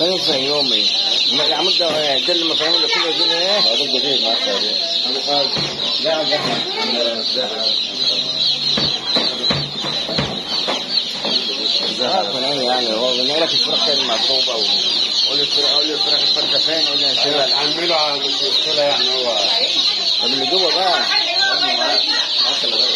فين الفيومي؟ ما العمود ده ده اللي المفاهيم اللي كله دي ايه؟ هذا الجديد ما أعرف لا عارف من ايه يعني هو من لك الفراخ كانت مضروبه و قول لي الفراخ قول لي الفراخ الفرخه فين؟ قول لي ايوه الفراخ عامله على المشكله يعني هو طب اللي جوه بقى أمه معاه معاه خلي بالك.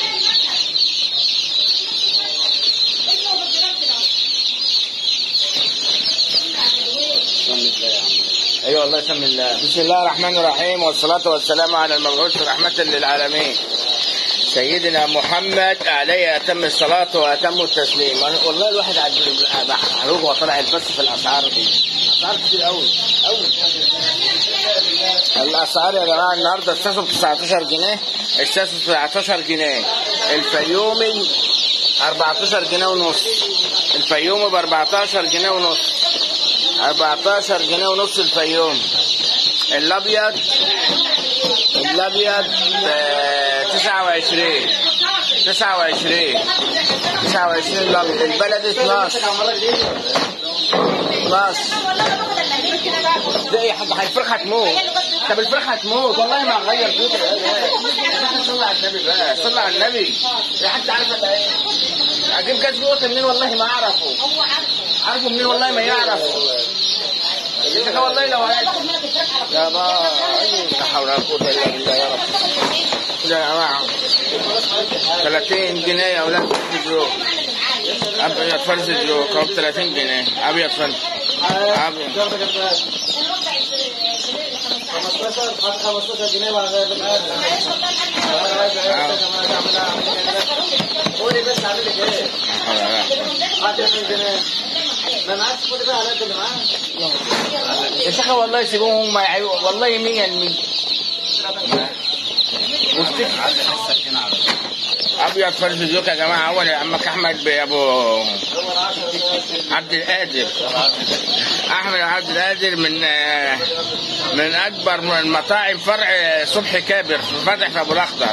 سمت لا يا عم ايوه الله يسمي الله بسم الله الرحمن الرحيم والصلاه والسلام على المبعوث رحمه للعالمين سيدنا محمد عليه اتم الصلاه واتم التسليم والله الواحد عاد محروق وطلع البث في الاسعار دي اسعار كتير قوي قوي الاسعار يا جماعه النهارده الساسو ب 19 جنيه الساسو ب 19 جنيه الفيومي 14 جنيه ونص الفيومي ب 14 جنيه ونص 14 جنيه ونص الفيوم الابيض الابيض ب 29 29 29 الابيض البلدي 12 12 ده يا حاج الفرخه هتموت طب الفرخه هتموت والله ما هغير بيوت صلى على النبي بقى صلى على النبي يا حد عارف ده ايه اجيب جاز قوه منين والله ما اعرفه عارفه منين والله ما يعرفه انت كده والله لو عارف يا با لا حول ولا قوه الا بالله يا رب كده يا جماعه 30 جنيه يا اولاد فرز جو ابيض فرز جو كوب 30 جنيه ابيض فرز ابيض 15 جنيه ولا غير قولي بس اعمل لك ايه؟ 10 جنيه ما معكش خد بقى على قد اللي معاك يا شيخ والله يسيبوهم هم يعيوا والله 100 100 ابيض فرز زوك يا جماعه اول يا عمك احمد بابو عبد القادر احمد عبد القادر من من اكبر من مطاعم فرع صبحي كابر فاتح في ابو الاخضر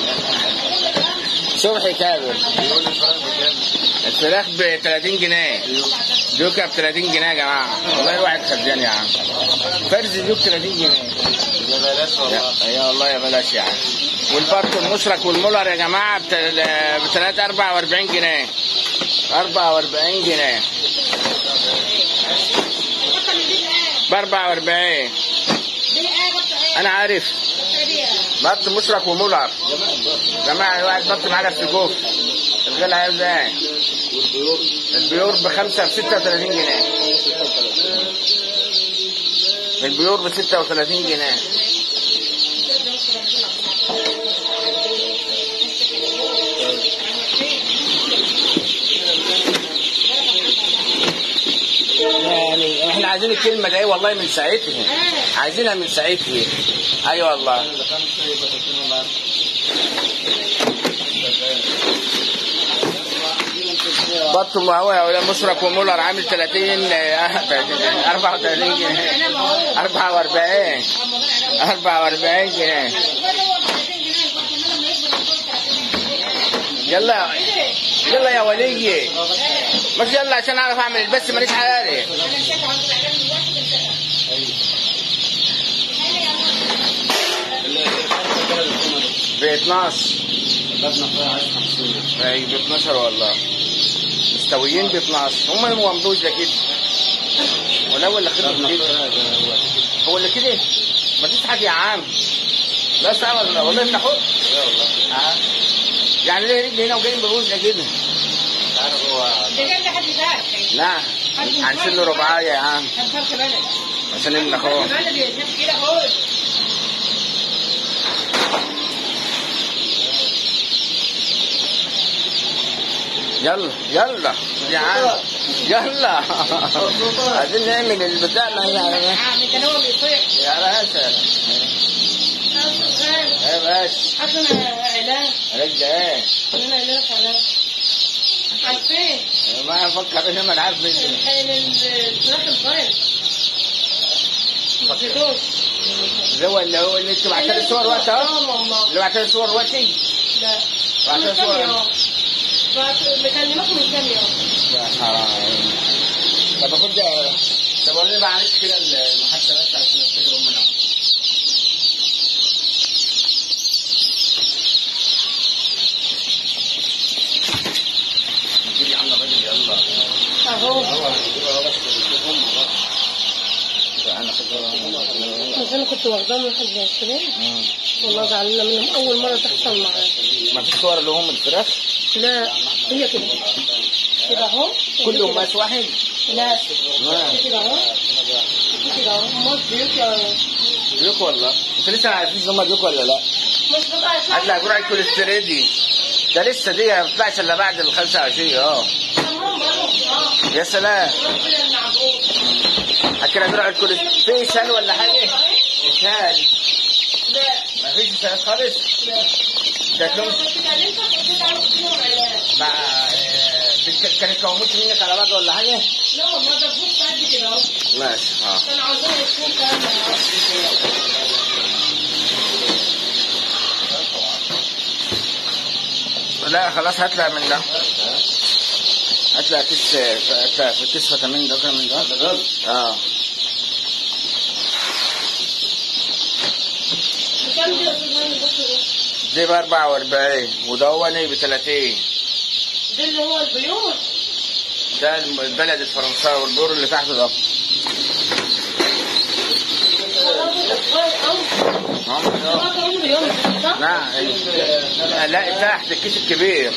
صبحي كابر الفراخ ب 30 جنيه دوكا ب 30 جنيه يا جماعه والله الواحد خدان يا عم فرز دوك 30 جنيه يا بلاش والله يا يا والله يا بلاش يعني والبط المشرك والمولر يا جماعه ب 3 44 جنيه 44 جنيه ب 44 انا عارف بط مشرك ومولر جماعه الواحد بط معانا في جوف الغلا عايز ايه البيور بخمسة ب 36 جنيه البيور ب 36 جنيه يعني احنا عايزين الكلمة دي والله من ساعتها عايزينها من ساعتها ايوه والله بط هو ولا مشرك ومولر عامل 30 آه، 34 جنيه 44 44 جنيه يلا يلا يا ولية مش يلا عشان اعرف اعمل البث مانيش عارف ب 12 اي ب 12 والله مستويين ب 12 هم اللي ما ومضوش ده كده ولا هو اللي خدوا كده هو اللي كده ما فيش حاجه يا عم لا سامع والله والله انت حر آه. يعني ليه رجلي هنا وجايين بروز كده لا هنشيل له رباعية يا عم عشان ابن اخوه يلا يلا يا عم يلا عايزين نعمل البتاع ما يعني يا باشا يا باشا رجع ايه ما افكر ايه ما انا عارف مين اللي هو اللي هو اللي انت بعت لي الصور وقت اهو اللي بعت لي الصور وقتي بعت لي الصور بكلمكم من كام يوم يا حرام طب خد طب قول لي بقى معلش كده المحادثه بس عشان افتكر امنا يا عم الراجل يلا اهو هو هنجيبها هو بس نشوف امه بقى انا فاكر بس انا كنت واخداه من حد يشتري والله زعلانه منهم اول مره تحصل معايا ما فيش صور لهم الفراخ لا هي كده كده اهو كله كده. ماس واحد لا نعم. كده اهو كده اهو امال بيوت يا ديوك والله انت لسه عارفين هم ديوك ولا لا مش بقى هتلاقي جرعه كوليسترول دي ده لسه دي ما بتطلعش الا بعد ال 25 اه يا سلام هكذا جرعه كوليسترول في اسهال ولا حاجه؟ اسهال ما فيش اسهال خالص ده لهم مع آه، بت- كانت كوموت منك على بعض ولا حاجه؟ لا والله ده فوق قد كده اهو ماشي اه كانوا عاوزين يكون كلام لا خلاص هطلع من ده هطلع كيس هطلع في كيس فيتامين ده كده من ده اه بكام دي يا استاذ هاني البص ده؟ دي ب 44 وده هو ني ب 30 ده اللي هو البيوت ده البلد الفرنساوي والبور اللي تحته ده خلاص ده صغير قوي هم ده. ده عمره يوم صح؟ نعم لا تحت الكيس الكبير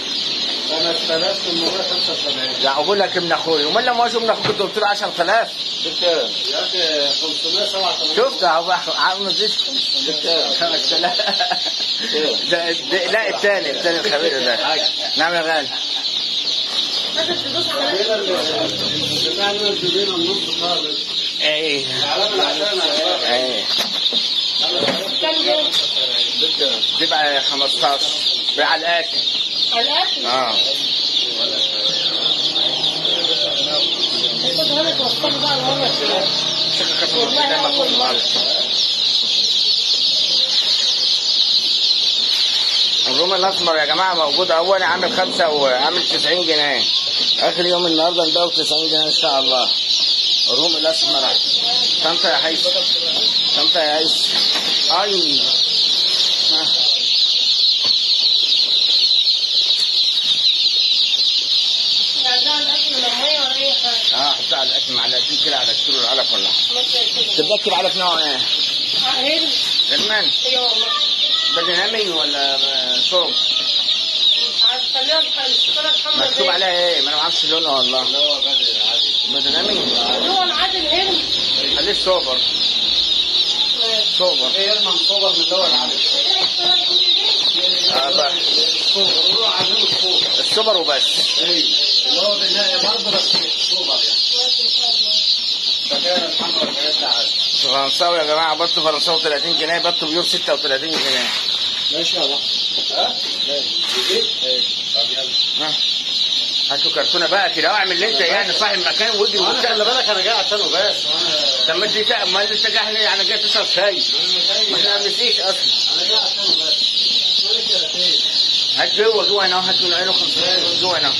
5875 يعني اقول لك ابن اخوي امال لما هوش ابن اخوك كنت قلت له 10000 بكام؟ يا اخي 587 شفت اهو بقى عامل زيت 5000 ده ده- لا الثاني الثاني الخبير ده نعم يا غالي لازم تدوس على كده اللي سمعنا الجبين النص خالص ايه علامة العلامة ايه كام ده؟ بكام؟ تبقى 15 على الاكل على الاكل اه استاذ هاني توصلي بقى المره الجايه شكرا كتر والله قدامك أول مرة. والله. الروم الاسمر يا جماعه موجود اول عامل خمسة وعامل 90 جنيه اخر يوم النهارده نبيعه ب 90 جنيه ان شاء الله الروم الاسمر كم يا حيث كم يا عيش اي ها. يعني ده على الاكل ولا ميه ولا اي حاجه اه حطها على الاكل معلقتين كده على كيلو العلف ولا ماشي كده تتذكر علف نوع ايه؟ هيل غلمان ايه والله بدنامي ولا صوب؟ مش عارف خليها الصوره الحمراء مكتوب عليها ايه؟ ما انا ما اعرفش لونها والله لا هو بدري عادي بدنامي لون عادل هيل خليه سوبر سوبر ايه يرمى صور من الاول عادي اه بقى صور هو عايزين الصور السوبر وبس ايوه اللي هو بالنهاية برضه بس صور يعني فكان الحمراء والحاجات دي عادي فرنساوي يا جماعه بط فرنساوي 30 جنيه بط بيور 36 جنيه ماشي يا بحر ها؟ ماشي جديد؟ ايه طب يلا ها هاتوا كرتونه بقى كده اعمل اللي انت يعني صاحب مكان واجري وانا وبتاع. خلي بالك انا جاي عشانه بس وانا طب ما انت ما انت جاي هنا انا جاي تشرب شاي ما احنا ما بنسيش اصلا انا جاي عشانه بس مالك يا لطيف هات جوه جوه هنا هات من عينه 500 جوه هنا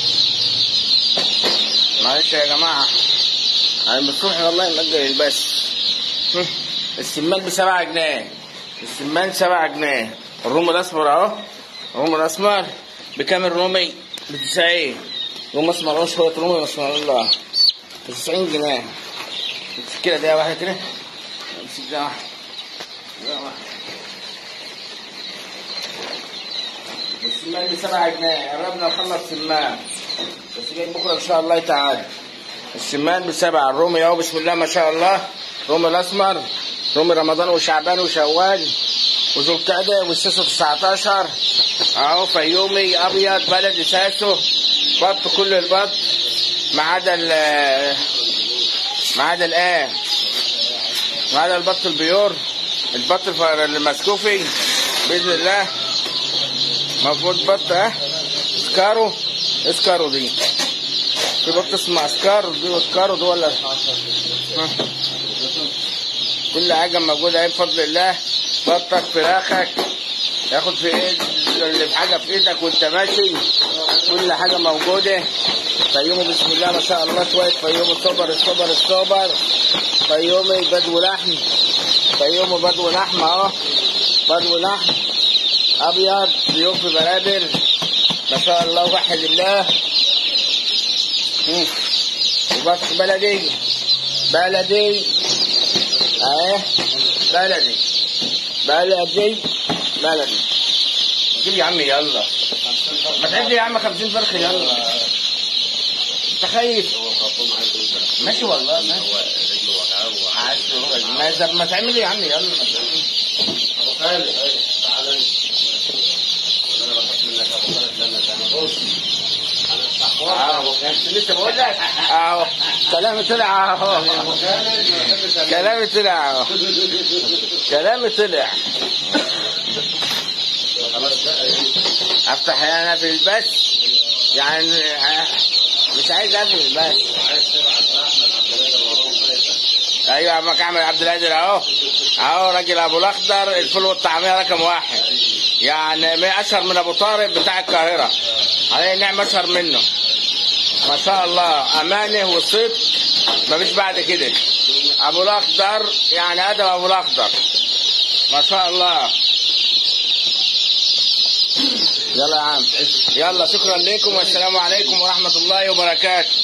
معلش يا جماعه انا بتروح والله مأجل بس هم. السمان بسبعة جنيه السمان سبعة جنيه الروم الاسمر اهو الروم الاسمر بكام الرومي؟ ب 90 روم اسمر اهو شويه رومي ما شاء الله ب 90 جنيه امسك كده دقيقه واحده كده امسك دقيقه واحده دقيقة واحدة. السمان بسبعة جنيه قربنا نخلص سمان بس جاي بكره ان شاء الله تعالى السمان بسبعة الرومي اهو بسم الله ما شاء الله رومي الاسمر رومي رمضان وشعبان وشوال وذو القعدة والساسو 19 اهو فيومي ابيض بلدي ساسو بط كل البط ما عدا ال ما عدا الايه ما عدا البط البيور البط الف- المسكوفي باذن الله المفروض بط ها اسكارو اسكارو دي في بط اسمه اسكارو دي اسكارو دي ولا ها. كل حاجه موجوده اهي بفضل الله بطك فراخك ياخد في ايد اللي في حاجه في ايدك وانت ماشي كل حاجه موجوده فيومي بسم الله ما شاء الله شوية فيومي الصبر الصبر الصبر فيومي بدو لحم فيومي بدو لحم اهو بدو لحم ابيض ضيوف بنادر ما شاء الله وحد الله مم. وبس بلدي بلدي اهي بلدي بلدي بلدي جيب يا عم يلا ما تعد يا عم 50 فرخ يلا انت خايف ماشي والله ماشي ما ما تعمل يا عم يلا ما تعمل. ابو خالد تعالى انت انا بخاف منك ابو خالد لما تعمل بص انا الصحوان اهو لسه بقول لك اهو كلامي طلع اهو ابو خالد ما بحبش أنا. كلامي طلع اهو كلامي طلع خلاص بقى ايه افتح انا في البث يعني آه، مش عايز اقفل البث عايز تبعت لاحمد عبد القادر وراهم فايته ايوه يا عمك احمد عبد القادر اهو اهو راجل ابو الاخضر الفول والطعميه رقم واحد يعني ما اشهر من ابو طارق بتاع القاهره عليه نعم اشهر منه ما شاء الله امانه وصدق مفيش بعد كده ابو الاخضر يعني ادم ابو الاخضر ما شاء الله يلا يا عم يلا شكرا لكم والسلام عليكم ورحمه الله وبركاته